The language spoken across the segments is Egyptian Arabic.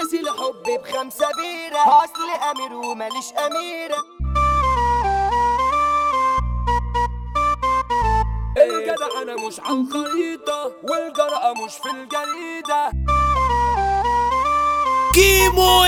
ناسي الحب بخمسة بيرة اصل امير وماليش اميرة الجدع انا مش على الخريطة والجرأة مش في الجريدة كيمو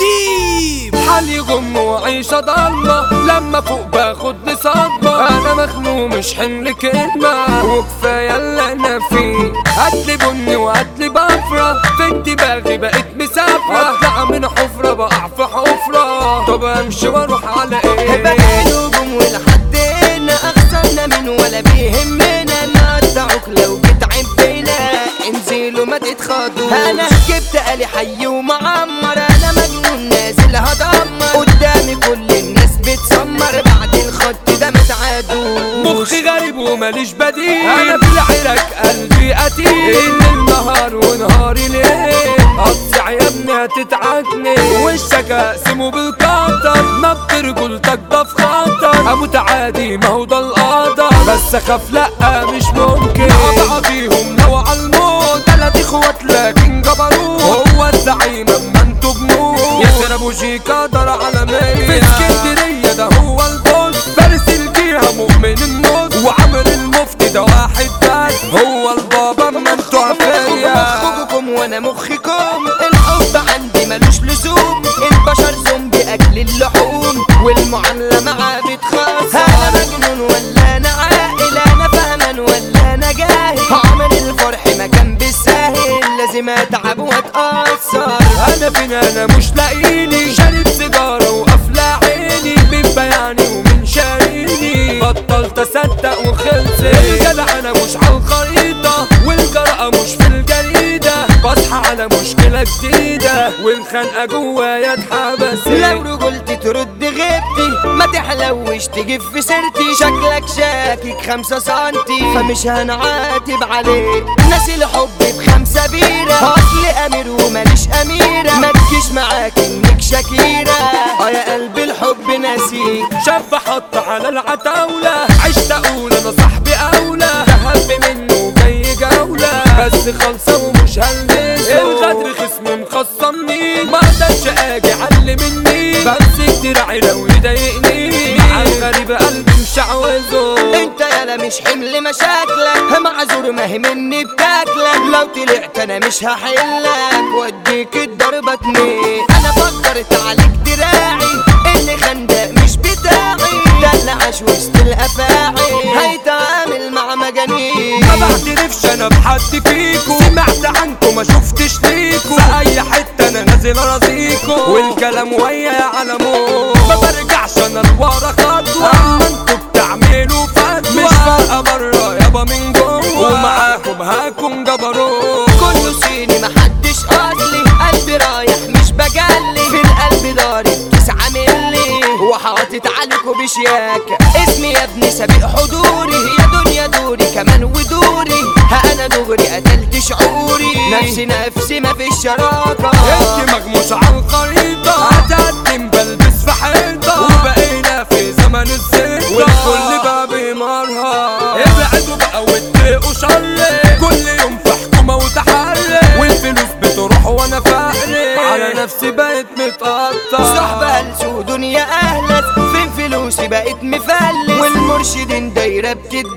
الديب حالي غم وعيشة ضلمة لما فوق باخد صدمة انا مخنوق مش حمل كلمة وكفاية اللي انا فيه هاتلي بني وهاتلي بفرة في دماغي بقيت مسافرة اطلع من حفرة بقع في حفرة طب امشي واروح على ايه بقى نجوم ولحدنا اخسرنا من ولا بيهمنا نقطعك لو بتعب بينا انزلوا ما تتخضوا انا جبت آلي حي ومعمر انا مجنون نازل هدمر قدامي كل الناس بتسمر بعد الخط ده متعادوش مخي غريب وماليش بديل انا في العراك قلبي قتيل ان النهار ونهاري ليل قطع يا ابني هتتعكني وشك اقسمه بالقطر نبض رجولتك ده في خطر اموت عادي ما هو ده القدر بس اخاف لا مش ممكن اضع فيهم لو على الموت تلات اخوات لكن جبروت هو الزعيم اما انتوا جنود ياسر ابو شيكا دار عالمية في اسكندرية ده هو البوس فارس الجيهة مؤمن النص وعمر المفتي ده واحد بس هو البابا اما انتوا عفية مخكم وانا مخكم الحب عندي ملوش لزوم البشر زومبي اكل اللحوم والمعاملة معاه بتخاصم انا مجنون ولا انا عاقل انا فهمان ولا انا جاهل عمل الفرح ما كان بالساهل لازم اتعب واتأثر انا فين انا مش لاقيني شارب سيجارة وقافلة عيني من بياني ومن شاريني بطلت اصدق وخلصت الجدع انا مش على الخريطة والجرأة مش في الجريدة بصحى على مشكلة جديدة والخنقة جوايا اتحبست لو رجولتي ترد غيبتي ما تحلوش تجيب في سيرتي شكلك شاكك خمسة سنتي فمش هنعاتب عليك ناسي الحب بخمسة بيرة اصل امير وماليش اميرة ما تجيش معاك انك شكيرة اه يا قلبي الحب ناسيك شاب حط على العتاولة عشت اقول انا صاحبي اولى ذهب منه جاي جولة بس خلصة ومش هلمسه الغدر خصم مخصمني ما اقدرش اجي علي مني بمسك دراعي لو يضايقني مع الغريب قلبي مشعوذه انت يالا مش حمل مشاكلك معذور ما هي مني بتاكلك لو طلعت انا مش هحلك واديك الضربة اتنين انا فكرت عليك دراعي اللي خندق مش بتاعي ده اللي عاش وسط الافاعي هيتعامل مع مجانين ما بعترفش انا بحد فيكو سمعت عنكم ما شفتش ليكو في اي حته انا نازل ارازيكو والكلام ويا على موت ما برجعش انا لورا خطوه اما انتوا بتعملوا فتوى مش فارقه بره يابا من جوه ومعاكم هاكم جبروت كله صيني محدش اصلي قلبي رايح مش بجلي في القلب ضارب تسعة ملي وحاطط عليكوا بشياكة اسمي يا ابني سابق حضوري يا دنيا دوري كمان ودوري ها انا دغري قتلت شعوري نفسي نفسي ما فيش شراكة انت مغموس على الخريطة هتقدم بلبس في حيطة وبقينا في زمن الزيطة والكل بقى بيمرها ابعدوا بقى واتقوا شر كل يوم في حكومة وتحري والفلوس بتروح وانا فقري على نفسي بقيت متقطع صحبة هلس ودنيا اهلت فين فلوسي بقيت مفلس والمرشدين دايرة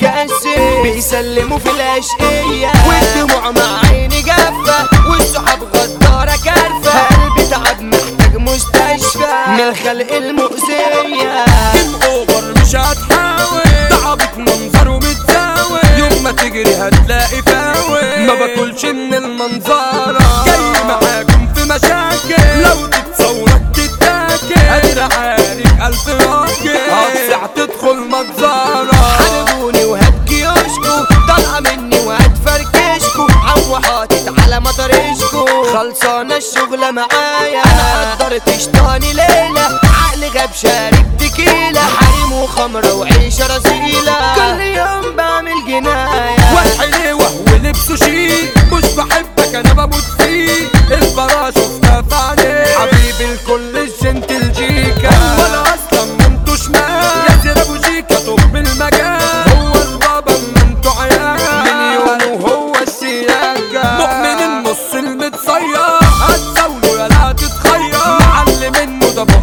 بتتجسد بيسلموا في الاشقية والدموع مع عيني جافة والصحاب غدارة كارفة قلبي تعب محتاج مستشفى من الخلق المؤذية جيم اوفر مش هتحاول تعبت منظر ومتساوي يوم ما تجري هتلاقي فاوي ما باكلش من المنظرة جاي معاكم في مشاكل لو تتصورك تتاكل قادر اعارك الف راجل هتسع تدخل مجزرة حاربوني وهات كيوشكو طالعة مني وهات فركشكو عو حاطط على مطرشكو خلصانة الشغلة معايا انا قدرت شطاني ليلة عقلي غاب شارب تكيلة حريم وخمرة وعيشة رزيلة كل يوم بعمل جناية والحلي وهو لبسه شيك مش بحبك انا بموت فيه البرا شفتها في عينيه حبيبي الكل الجنتل جيكا هو انا اصلا ما انتو شمال يا زين ابو جيكا طب المجال هو البابا ما انتو عيال من يومه وهو السياكة مؤمن النص المتصير هتزاوله يا لا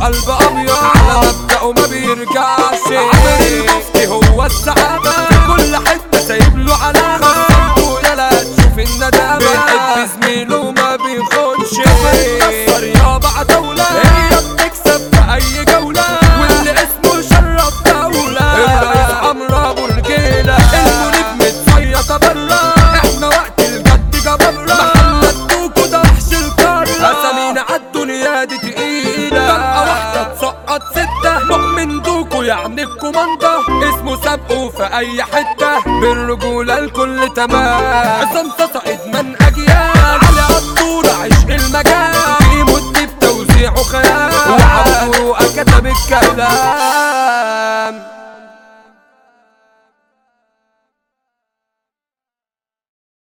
قلب ابيض على مبدأه ما بيرجعش عامر المفتي هو السعادة في كل حتة سايب له علامة خسرته يلا تشوف الندامة بيحب زميله ما بيخونش كسر يابا عتاولة هي بتكسب في اي جولة واللي اسمه شرف دولة الرئيس عمرو ابو رجيلة المنيب متصيطة برا احنا وقت الجد جبرة محمد دوكو ده وحش القارة اسامينا عالدنيا دي تقيلة طلقة واحدة تسقط ستة مؤمن دوكو يعني الكوماندا اسمه سابقه في اي حتة بالرجولة الكل تمام عصام صاصا